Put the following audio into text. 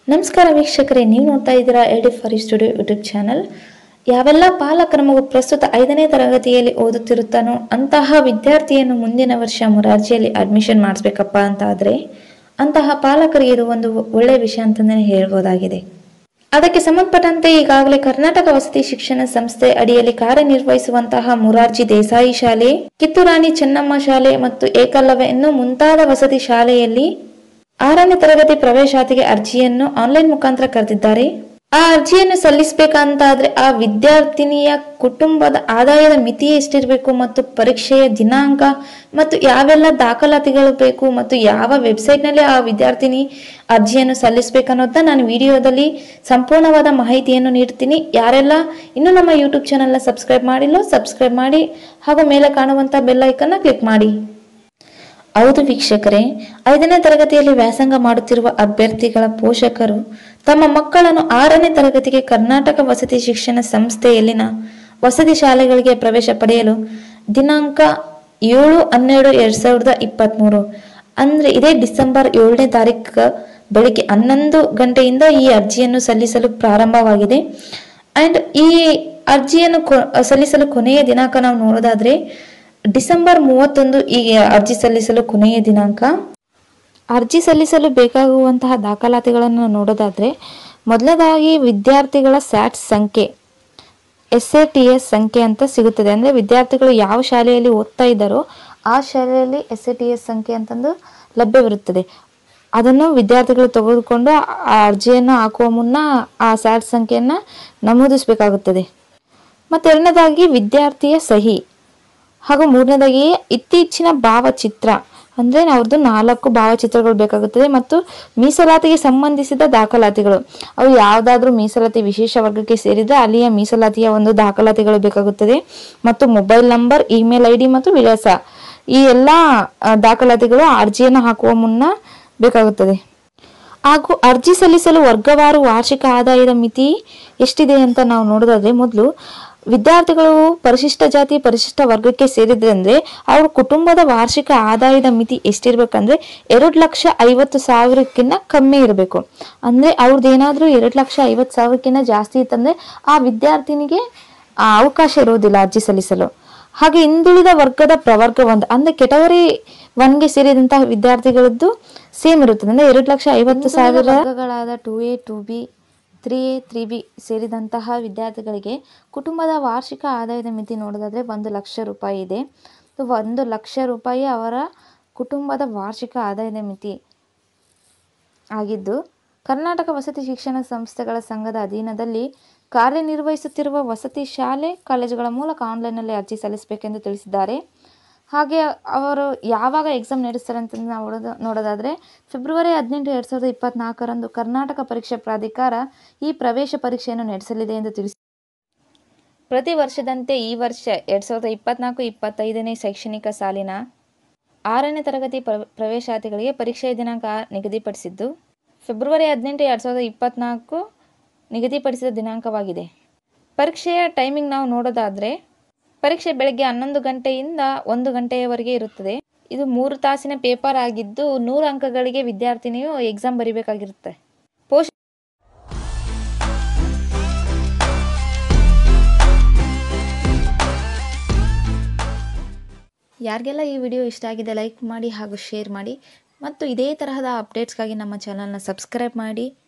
ನಮಸ್ಕಾರ ವೀಕ್ಷಕರೇ ನೀವು ನೋಡ್ತಾ ಇದ್ದೀರಾ ಎಡಿ ಫಾರಿ ಸ್ಟುಡಿಯೋ ಯೂಟ್ಯೂಬ್ ಚಾನಲ್ ಯಾವೆಲ್ಲ ಪಾಲಕರ ಮಗು ಪ್ರಸ್ತುತ ಐದನೇ ತರಗತಿಯಲ್ಲಿ ಓದುತ್ತಿರುತ್ತಾನೋ ಅಂತಹ ವಿದ್ಯಾರ್ಥಿಯನ್ನು ಮುಂದಿನ ವರ್ಷ ಮೊರಾರ್ಜಿಯಲ್ಲಿ ಅಡ್ಮಿಷನ್ ಮಾಡಿಸ್ಬೇಕಪ್ಪ ಅಂತ ಆದರೆ ಅಂತಹ ಪಾಲಕರಿಗೆ ಇದು ಒಂದು ಒಳ್ಳೆಯ ವಿಷಯ ಅಂತಲೇ ಹೇಳ್ಬೋದಾಗಿದೆ ಅದಕ್ಕೆ ಸಂಬಂಧಪಟ್ಟಂತೆ ಈಗಾಗಲೇ ಕರ್ನಾಟಕ ವಸತಿ ಶಿಕ್ಷಣ ಸಂಸ್ಥೆ ಅಡಿಯಲ್ಲಿ ಕಾರ್ಯನಿರ್ವಹಿಸುವಂತಹ ಮುರಾರ್ಜಿ ದೇಸಾಯಿ ಶಾಲೆ ಕಿತ್ತೂರಾಣಿ ಚೆನ್ನಮ್ಮ ಶಾಲೆ ಮತ್ತು ಏಕಲವ್ಯ ಇನ್ನು ಮುಂತಾದ ವಸತಿ ಶಾಲೆಯಲ್ಲಿ ಆರನೇ ತರಗತಿ ಪ್ರವೇಶಾತಿಗೆ ಅರ್ಜಿಯನ್ನು ಆನ್ಲೈನ್ ಮುಖಾಂತರ ಕರೆದಿದ್ದಾರೆ ಆ ಅರ್ಜಿಯನ್ನು ಸಲ್ಲಿಸಬೇಕಂತಾದ್ರೆ ಆ ವಿದ್ಯಾರ್ಥಿನಿಯ ಕುಟುಂಬದ ಆದಾಯದ ಮಿತಿ ಎಷ್ಟಿರಬೇಕು ಮತ್ತು ಪರೀಕ್ಷೆಯ ದಿನಾಂಕ ಮತ್ತು ಯಾವೆಲ್ಲ ದಾಖಲಾತಿಗಳು ಬೇಕು ಮತ್ತು ಯಾವ ವೆಬ್ಸೈಟ್ನಲ್ಲಿ ಆ ವಿದ್ಯಾರ್ಥಿನಿ ಅರ್ಜಿಯನ್ನು ಸಲ್ಲಿಸಬೇಕನ್ನೋದನ್ನ ನಾನು ವಿಡಿಯೋದಲ್ಲಿ ಸಂಪೂರ್ಣವಾದ ಮಾಹಿತಿಯನ್ನು ನೀಡ್ತೀನಿ ಯಾರೆಲ್ಲ ಇನ್ನೂ ನಮ್ಮ ಯೂಟ್ಯೂಬ್ ಚಾನಲ್ನ ಸಬ್ಸ್ಕ್ರೈಬ್ ಮಾಡಿಲ್ಲೋ ಸಬ್ಸ್ಕ್ರೈಬ್ ಮಾಡಿ ಹಾಗೂ ಮೇಲೆ ಕಾಣುವಂಥ ಬೆಲ್ ಐಕನ್ನ ಕ್ಲಿಕ್ ಮಾಡಿ ಹೌದು ವೀಕ್ಷಕರೇ ಐದನೇ ತರಗತಿಯಲ್ಲಿ ವ್ಯಾಸಂಗ ಮಾಡುತ್ತಿರುವ ಅಭ್ಯರ್ಥಿಗಳ ಪೋಷಕರು ತಮ್ಮ ಮಕ್ಕಳನ್ನು ಆರನೇ ತರಗತಿಗೆ ಕರ್ನಾಟಕ ವಸತಿ ಶಿಕ್ಷಣ ಸಂಸ್ಥೆಯಲ್ಲಿನ ವಸತಿ ಶಾಲೆಗಳಿಗೆ ಪ್ರವೇಶ ಪಡೆಯಲು ದಿನಾಂಕ ಏಳು ಹನ್ನೆರಡು ಎರಡ್ ಸಾವಿರದ ಇಪ್ಪತ್ತ್ಮೂರು ಅಂದ್ರೆ ಇದೇ ಡಿಸೆಂಬರ್ ಏಳನೇ ತಾರೀಕು ಬೆಳಿಗ್ಗೆ ಹನ್ನೊಂದು ಗಂಟೆಯಿಂದ ಈ ಅರ್ಜಿಯನ್ನು ಸಲ್ಲಿಸಲು ಪ್ರಾರಂಭವಾಗಿದೆ ಅಂಡ್ ಈ ಅರ್ಜಿಯನ್ನು ಕೊ- ಸಲ್ಲಿಸಲು ಕೊನೆಯ ದಿನಾಂಕ ನಾವು ನೋಡೋದಾದ್ರೆ ಡಿಸೆಂಬರ್ ಮೂವತ್ತೊಂದು ಈ ಅರ್ಜಿ ಸಲ್ಲಿಸಲು ಕೊನೆಯ ದಿನಾಂಕ ಅರ್ಜಿ ಸಲ್ಲಿಸಲು ಬೇಕಾಗುವಂತಹ ದಾಖಲಾತಿಗಳನ್ನು ನೋಡೋದಾದ್ರೆ ಮೊದಲದಾಗಿ ವಿದ್ಯಾರ್ಥಿಗಳ ಸ್ಯಾಟ್ ಸಂಖ್ಯೆ ಎಸ್ ಎ ಟಿ ಎಸ್ ಸಂಖ್ಯೆ ಅಂತ ಸಿಗುತ್ತದೆ ಅಂದರೆ ವಿದ್ಯಾರ್ಥಿಗಳು ಯಾವ ಶಾಲೆಯಲ್ಲಿ ಓದ್ತಾ ಇದ್ದಾರೋ ಆ ಶಾಲೆಯಲ್ಲಿ ಎಸ್ ಎ ಟಿ ಎಸ್ ಸಂಖ್ಯೆ ಅಂತಂದು ಲಭ್ಯವಿರುತ್ತದೆ ಅದನ್ನು ವಿದ್ಯಾರ್ಥಿಗಳು ತೆಗೆದುಕೊಂಡು ಆ ಅರ್ಜಿಯನ್ನು ಹಾಕುವ ಮುನ್ನ ಆ ಸ್ಯಾಟ್ ಸಂಖ್ಯೆಯನ್ನು ನಮೂದಿಸಬೇಕಾಗುತ್ತದೆ ಮತ್ತು ಎರಡನೇದಾಗಿ ವಿದ್ಯಾರ್ಥಿಯ ಸಹಿ ಹಾಗೂ ಮೂರನೇದಾಗಿ ಇತ್ತೀಚಿನ ಭಾವಚಿತ್ರ ಅಂದರೆ ಅವ್ರದ್ದು ನಾಲ್ಕು ಭಾವಚಿತ್ರಗಳು ಬೇಕಾಗುತ್ತದೆ ಮತ್ತು ಮೀಸಲಾತಿಗೆ ಸಂಬಂಧಿಸಿದ ದಾಖಲಾತಿಗಳು ಅವು ಯಾವುದಾದ್ರೂ ಮೀಸಲಾತಿ ವಿಶೇಷ ವರ್ಗಕ್ಕೆ ಸೇರಿದ್ರೆ ಅಲ್ಲಿಯ ಮೀಸಲಾತಿಯ ಒಂದು ದಾಖಲಾತಿಗಳು ಬೇಕಾಗುತ್ತದೆ ಮತ್ತು mobile number email I D ಮತ್ತು ವಿಳಾಸ ಈ ಎಲ್ಲ ಆ, ದಾಖಲಾತಿಗಳು ಅರ್ಜಿಯನ್ನು ಹಾಕುವ ಮುನ್ನ ಬೇಕಾಗುತ್ತದೆ ಹಾಗೂ ಅರ್ಜಿ ಸಲ್ಲಿಸಲು ವರ್ಗವಾರು ವಾರ್ಷಿಕ ಆದಾಯದ ಮಿತಿ ಎಷ್ಟಿದೆ ಅಂತ ನಾವು ನೋಡೋದಾದ್ರೆ ಮೊದಲು ವಿದ್ಯಾರ್ಥಿಗಳು ಪರಿಶಿಷ್ಟ ಜಾತಿ ಪರಿಶಿಷ್ಟ ವರ್ಗಕ್ಕೆ ಸೇರಿದ್ರೆ ಅವ್ರ ಕುಟುಂಬದ ವಾರ್ಷಿಕ ಆದಾಯದ ಮಿತಿ ಎಷ್ಟಿರ್ಬೇಕಂದ್ರೆ ಎರಡು ಲಕ್ಷ ಐವತ್ತು ಸಾವಿರಕ್ಕಿಂತ ಕಮ್ಮಿ ಇರಬೇಕು ಅಂದ್ರೆ ಅವ್ರದ್ದು ಏನಾದ್ರೂ ಎರಡು ಲಕ್ಷ ಐವತ್ತು ಸಾವಿರಕ್ಕಿಂತ ಜಾಸ್ತಿ ಇತ್ತಂದ್ರೆ ಆ ವಿದ್ಯಾರ್ಥಿನಿಗೆ ಆ ಅವಕಾಶ ಇರೋದಿಲ್ಲ ಅರ್ಜಿ ಸಲ್ಲಿಸಲು ಹಾಗೆ ಹಿಂದುಳಿದ ವರ್ಗದ ಪ್ರವರ್ಗ ಒಂದು ಅಂದ್ರೆ ಕೆಟಗರಿ ಒನ್ಗೆ ಸೇರಿದಂತಹ ವಿದ್ಯಾರ್ಥಿಗಳದ್ದು ಸೇಮ್ ಇರುತ್ತದೆ ಅಂದ್ರೆ ಎರಡು ಲಕ್ಷ ಐವತ್ತು ಸಾವಿರ ವರ್ಗಗಳಾದ two A two B three A three B ಸೇರಿದಂತಹ ವಿದ್ಯಾರ್ಥಿಗಳಿಗೆ ಕುಟುಂಬದ ವಾರ್ಷಿಕ ಆದಾಯದ ಮಿತಿ ನೋಡೋದಾದ್ರೆ ಒಂದು ಲಕ್ಷ ರೂಪಾಯಿ ಇದೆ ಸೊ ಒಂದು ಲಕ್ಷ ರೂಪಾಯಿ ಅವರ ಕುಟುಂಬದ ವಾರ್ಷಿಕ ಆದಾಯದ ಮಿತಿ ಆಗಿದ್ದು ಕರ್ನಾಟಕ ವಸತಿ ಶಿಕ್ಷಣ ಸಂಸ್ಥೆಗಳ ಸಂಘದ ಅಧೀನದಲ್ಲಿ ಕಾರ್ಯನಿರ್ವಹಿಸುತ್ತಿರುವ ವಸತಿ ಶಾಲೆ ಕಾಲೇಜುಗಳ ಮೂಲಕ ಆನ್ಲೈನ್ನಲ್ಲಿ ಅರ್ಜಿ ಸಲ್ಲಿಸಬೇಕೆಂದು ತಿಳಿಸಿದ್ದಾರೆ ಹಾಗೆ ಅವರು ಯಾವಾಗ ಎಕ್ಸಾಮ್ ನಡೆಸ್ತಾರೆ ಅಂತ ನಾವು ನೋಡೋದು ನೋಡೋದಾದರೆ ಫೆಬ್ರವರಿ ಹದಿನೆಂಟು ಎರಡು ಸಾವಿರದ ಇಪ್ಪತ್ನಾಲ್ಕರಂದು ಕರ್ನಾಟಕ ಪರೀಕ್ಷಾ ಪ್ರಾಧಿಕಾರ ಈ ಪ್ರವೇಶ ಪರೀಕ್ಷೆಯನ್ನು ನಡೆಸಲಿದೆ ಎಂದು ತಿಳಿಸಿ ಪ್ರತಿ ವರ್ಷದಂತೆ ಈ ವರ್ಷ ಎರಡು ಸಾವಿರದ ಇಪ್ಪತ್ನಾಲ್ಕು ಇಪ್ಪತ್ತೈದನೇ ಶೈಕ್ಷಣಿಕ ಸಾಲಿನ ಆರನೇ ತರಗತಿ ಪ್ರ- ಪ್ರವೇಶಾತಿಗಳಿಗೆ ಪರೀಕ್ಷೆಯ ದಿನಾಂಕ ನಿಗದಿಪಡಿಸಿದ್ದು ಫೆಬ್ರವರಿ ಹದಿನೆಂಟು ಎರಡು ಸಾವಿರದ ಇಪ್ಪತ್ನಾಲ್ಕು ನಿಗದಿಪಡಿಸಿದ ದಿನಾಂಕವಾಗಿದೆ ಪರೀಕ್ಷೆಯ ಟೈಮಿಂಗ್ ನಾವು ನೋಡೋದಾದರೆ ಪರೀಕ್ಷೆ ಬೆಳಗ್ಗೆ ಹನ್ನೊಂದು ಗಂಟೆಯಿಂದ ಒಂದು ಗಂಟೆಯವರೆಗೆ ಇರುತ್ತದೆ ಇದು ಮೂರು ತಾಸಿನ ಪೇಪರ್ ಆಗಿದ್ದು ನೂರು ಅಂಕಗಳಿಗೆ ವಿದ್ಯಾರ್ಥಿನಿಯು ಎಕ್ಸಾಮ್ ಬರೀಬೇಕಾಗಿರುತ್ತೆ ಪೋಷ ಯಾರಿಗೆಲ್ಲ ಈ ವಿಡಿಯೋ ಇಷ್ಟ ಆಗಿದೆ ಲೈಕ್ ಮಾಡಿ ಹಾಗೂ ಶೇರ್ ಮಾಡಿ ಮತ್ತು ಇದೇ ತರಹದ ಅಪ್ಡೇಟ್ಸ್ಗಾಗಿ ನಮ್ಮ ಚಾನಲ್ನ ಸಬ್ಸ್ಕ್ರೈಬ್ ಮಾಡಿ